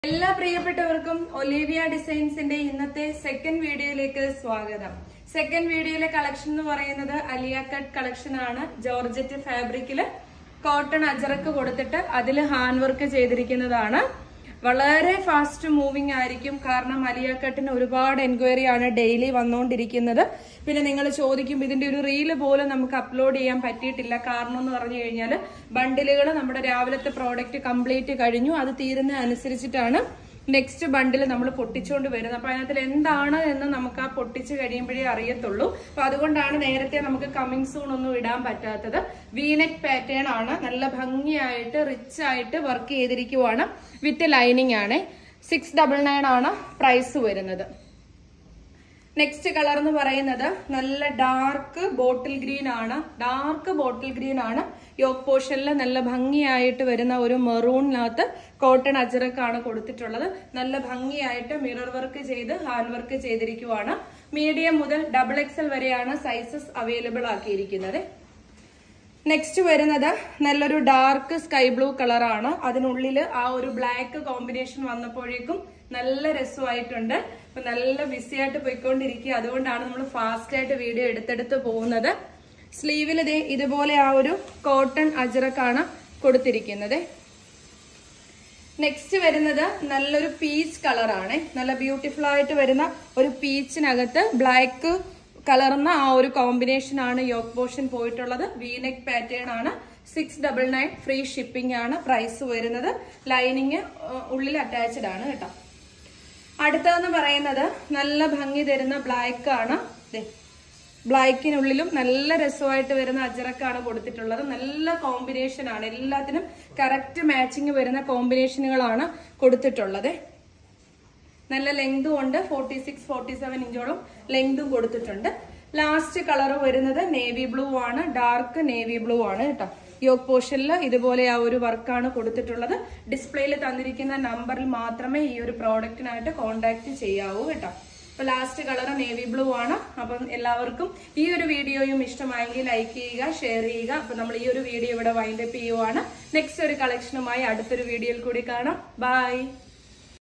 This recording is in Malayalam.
എല്ലാ പ്രിയപ്പെട്ടവർക്കും ഒലീവിയ ഡിസൈൻസിന്റെ ഇന്നത്തെ സെക്കൻഡ് വീഡിയോയിലേക്ക് സ്വാഗതം സെക്കൻഡ് വീഡിയോയിലെ കളക്ഷൻ എന്ന് പറയുന്നത് അലിയ കട്ട് കളക്ഷൻ ആണ് ജോർജറ്റ് ഫാബ്രിക്കില് കോട്ടൺ അജറക്ക് കൊടുത്തിട്ട് അതിൽ ഹാൻഡ് വർക്ക് ചെയ്തിരിക്കുന്നതാണ് വളരെ ഫാസ്റ്റ് മൂവിങ് ആയിരിക്കും കാരണം അലിയ കട്ടിന് ഒരുപാട് എൻക്വയറി ആണ് ഡെയിലി വന്നുകൊണ്ടിരിക്കുന്നത് പിന്നെ നിങ്ങൾ ചോദിക്കും ഇതിന്റെ ഒരു റീല് പോലും നമുക്ക് അപ്ലോഡ് ചെയ്യാൻ പറ്റിയിട്ടില്ല കാരണം എന്ന് പറഞ്ഞു കഴിഞ്ഞാൽ ബണ്ടിലുകൾ നമ്മുടെ രാവിലത്തെ പ്രോഡക്റ്റ് കംപ്ലീറ്റ് കഴിഞ്ഞു അത് തീരുന്ന അനുസരിച്ചിട്ടാണ് നെക്സ്റ്റ് ബണ്ടിൽ നമ്മൾ പൊട്ടിച്ചുകൊണ്ട് വരുന്നത് അപ്പൊ അതിനകത്തിൽ എന്താണ് എന്ന് നമുക്ക് ആ പൊട്ടിച്ച് കഴിയുമ്പോഴേ അറിയത്തുള്ളൂ അപ്പൊ അതുകൊണ്ടാണ് നേരത്തെ നമുക്ക് കമ്മിങ് സൂൺ ഒന്നും ഇടാൻ പറ്റാത്തത് വീനെക് പാറ്റേൺ ആണ് നല്ല ഭംഗിയായിട്ട് റിച്ച് ആയിട്ട് വർക്ക് ചെയ്തിരിക്കുവാണ് വിത്ത് ലൈനിങ് ആണ് സിക്സ് ഡബിൾ നയൻ ആണ് പ്രൈസ് വരുന്നത് നെക്സ്റ്റ് കളർ എന്ന് പറയുന്നത് നല്ല ഡാർക്ക് ബോട്ടിൽ ഗ്രീൻ ആണ് ഡാർക്ക് ബോട്ടിൽ ഗ്രീൻ ആണ് യോക്ക് പോർഷനിൽ നല്ല ഭംഗിയായിട്ട് വരുന്ന ഒരു മെറൂണിനകത്ത് കോട്ടൺ അജറക്കാണ് കൊടുത്തിട്ടുള്ളത് നല്ല ഭംഗിയായിട്ട് മിറർ വർക്ക് ചെയ്ത് ഹാൻഡ് വർക്ക് ചെയ്തിരിക്കുവാണ് മീഡിയം മുതൽ ഡബിൾ എക്സൽ വരെയാണ് സൈസസ് അവൈലബിൾ ആക്കിയിരിക്കുന്നത് നെക്സ്റ്റ് വരുന്നത് നല്ലൊരു ഡാർക്ക് സ്കൈ ബ്ലൂ കളറാണ് അതിനുള്ളിൽ ആ ഒരു ബ്ലാക്ക് കോമ്പിനേഷൻ വന്നപ്പോഴേക്കും നല്ല രസമായിട്ടുണ്ട് അപ്പൊ നല്ല ബിസി ആയിട്ട് പോയിക്കൊണ്ടിരിക്കുക അതുകൊണ്ടാണ് നമ്മൾ ഫാസ്റ്റ് ആയിട്ട് വീഡിയോ എടുത്തെടുത്ത് പോകുന്നത് സ്ലീവിൽ ഇതേ ഇതുപോലെ ആ ഒരു കോട്ടൺ അജറക്കാണ് കൊടുത്തിരിക്കുന്നത് നെക്സ്റ്റ് വരുന്നത് നല്ലൊരു പീച്ച് കളറാണ് നല്ല ബ്യൂട്ടിഫുൾ ആയിട്ട് വരുന്ന ഒരു പീച്ചിനകത്ത് ബ്ലാക്ക് കലർന്ന ആ ഒരു കോമ്പിനേഷൻ ആണ് യോക്ക് പോർഷൻ പോയിട്ടുള്ളത് വീനെക് പാറ്റേൺ ആണ് six double nine free shipping ആണ് പ്രൈസ് വരുന്നത് ലൈനിങ് ഉള്ളിൽ അറ്റാച്ച്ഡ് ആണ് കേട്ടോ അടുത്തതെന്ന് പറയുന്നത് നല്ല ഭംഗി തരുന്ന ബ്ലാക്ക് ആണ് ദേ ബ്ലാക്കിനുള്ളിലും നല്ല രസമായിട്ട് വരുന്ന അജറക്കാണ് കൊടുത്തിട്ടുള്ളത് നല്ല കോമ്പിനേഷൻ ആണ് എല്ലാത്തിനും കറക്റ്റ് മാച്ചിങ് വരുന്ന കോമ്പിനേഷനുകളാണ് കൊടുത്തിട്ടുള്ളത് നല്ല ലെങ്തും ഉണ്ട് ഫോർട്ടി സിക്സ് ഫോർട്ടി സെവൻ ഇഞ്ചോളം ലെങ്തും കൊടുത്തിട്ടുണ്ട് ലാസ്റ്റ് കളർ വരുന്നത് നേവി ബ്ലൂ ആണ് ഡാർക്ക് നേവി ബ്ലൂ ആണ് കേട്ടോ യോഗ് പോർഷനിൽ ഇതുപോലെ ആ ഒരു വർക്കാണ് കൊടുത്തിട്ടുള്ളത് ഡിസ്പ്ലേയിൽ തന്നിരിക്കുന്ന നമ്പറിൽ മാത്രമേ ഈ ഒരു പ്രോഡക്റ്റിനായിട്ട് കോണ്ടാക്ട് ചെയ്യാവൂ കേട്ടോ അപ്പൊ ലാസ്റ്റ് കളർ നേവി ബ്ലൂ ആണ് അപ്പം എല്ലാവർക്കും ഈ ഒരു വീഡിയോയും ഇഷ്ടമായെങ്കിൽ ലൈക്ക് ചെയ്യുക ഷെയർ ചെയ്യുക അപ്പൊ നമ്മൾ ഈ ഒരു വീഡിയോ ഇവിടെ വൈൻഡപ്പ് ചെയ്യുവാണ് നെക്സ്റ്റ് ഒരു കളക്ഷനുമായി അടുത്തൊരു വീഡിയോയിൽ കൂടി കാണാം ബൈ